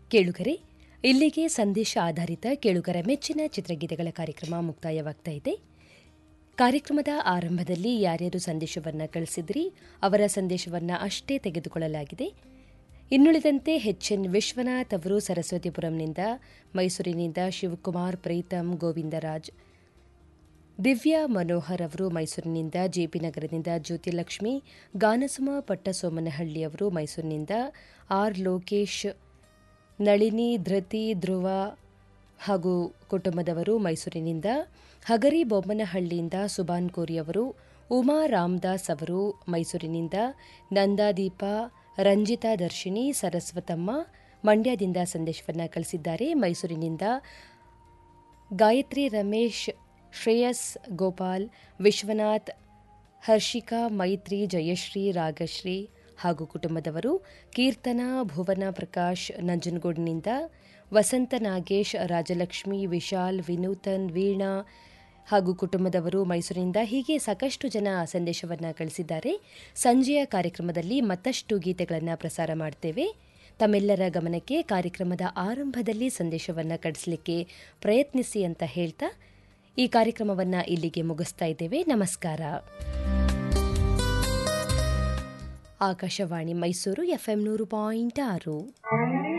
ಕೇಳುಗರೆ ಇಲ್ಲಿಗೆ ಸಂದೇಶ ಆಧಾರಿತ ಕೇಳುಗರ ಮೆಚ್ಚಿನ ಚಿತ್ರಗೀತೆಗಳ ಕಾರ್ಯಕ್ರಮ ಮುಕ್ತಾಯವಾಗ್ತಾ ಇದೆ ಕಾರ್ಯಕ್ರಮದ ಆರಂಭದಲ್ಲಿ ಯಾರ್ಯಾರು ಸಂದೇಶವನ್ನು ಕಳಿಸಿದ್ರಿ ಅವರ ಸಂದೇಶವನ್ನು ಅಷ್ಟೇ ತೆಗೆದುಕೊಳ್ಳಲಾಗಿದೆ ಇನ್ನುಳಿದಂತೆ ಎನ್ ವಿಶ್ವನಾಥ್ ಅವರು ಸರಸ್ವತಿಪುರಂನಿಂದ ಮೈಸೂರಿನಿಂದ ಶಿವಕುಮಾರ್ ಪ್ರೀತಮ್ ಗೋವಿಂದರಾಜ್ ದಿವ್ಯಾ ಮನೋಹರ್ ಅವರು ಮೈಸೂರಿನಿಂದ ಜೆಪಿ ನಗರದಿಂದ ಜ್ಯೋತಿಲಕ್ಷ್ಮಿ ಗಾನಸುಮ ಪಟ್ಟಸೋಮನಹಳ್ಳಿ ಅವರು ಮೈಸೂರಿನಿಂದ ಆರ್ ಲೋಕೇಶ್ ನಳಿನಿ ಧೃತಿ ಧ್ರುವ ಹಾಗೂ ಕುಟುಂಬದವರು ಮೈಸೂರಿನಿಂದ ಹಗರಿ ಬೊಮ್ಮನಹಳ್ಳಿಯಿಂದ ಸುಬಾನ್ ಕೋರಿ ಅವರು ಉಮಾ ರಾಮದಾಸ್ ಅವರು ಮೈಸೂರಿನಿಂದ ನಂದಾದೀಪ ರಂಜಿತಾ ದರ್ಶಿನಿ ಸರಸ್ವತಮ್ಮ ಮಂಡ್ಯದಿಂದ ಸಂದೇಶವನ್ನು ಕಳಿಸಿದ್ದಾರೆ ಮೈಸೂರಿನಿಂದ ಗಾಯತ್ರಿ ರಮೇಶ್ ಶ್ರೇಯಸ್ ಗೋಪಾಲ್ ವಿಶ್ವನಾಥ್ ಹರ್ಷಿಕಾ ಮೈತ್ರಿ ಜಯಶ್ರೀ ರಾಗಶ್ರೀ ಹಾಗೂ ಕುಟುಂಬದವರು ಕೀರ್ತನ ಭುವನ ಪ್ರಕಾಶ್ ನಂಜನಗೂಡಿನಿಂದ ವಸಂತ ನಾಗೇಶ್ ರಾಜಲಕ್ಷ್ಮಿ ವಿಶಾಲ್ ವಿನೂತನ್ ವೀಣಾ ಹಾಗೂ ಕುಟುಂಬದವರು ಮೈಸೂರಿನಿಂದ ಹೀಗೆ ಸಾಕಷ್ಟು ಜನ ಸಂದೇಶವನ್ನು ಕಳಿಸಿದ್ದಾರೆ ಸಂಜೆಯ ಕಾರ್ಯಕ್ರಮದಲ್ಲಿ ಮತ್ತಷ್ಟು ಗೀತೆಗಳನ್ನು ಪ್ರಸಾರ ಮಾಡ್ತೇವೆ ತಮ್ಮೆಲ್ಲರ ಗಮನಕ್ಕೆ ಕಾರ್ಯಕ್ರಮದ ಆರಂಭದಲ್ಲಿ ಸಂದೇಶವನ್ನು ಕಳಿಸಲಿಕ್ಕೆ ಪ್ರಯತ್ನಿಸಿ ಅಂತ ಹೇಳ್ತಾ ಈ ಕಾರ್ಯಕ್ರಮವನ್ನು ಇಲ್ಲಿಗೆ ಮುಗಿಸ್ತಾ ಇದ್ದೇವೆ ನಮಸ್ಕಾರ ಆಕಾಶವಾಣಿ ಮೈಸೂರು ಎಫ್ಎಂ ನೂರು ಪಾಯಿಂಟ್ ಆರು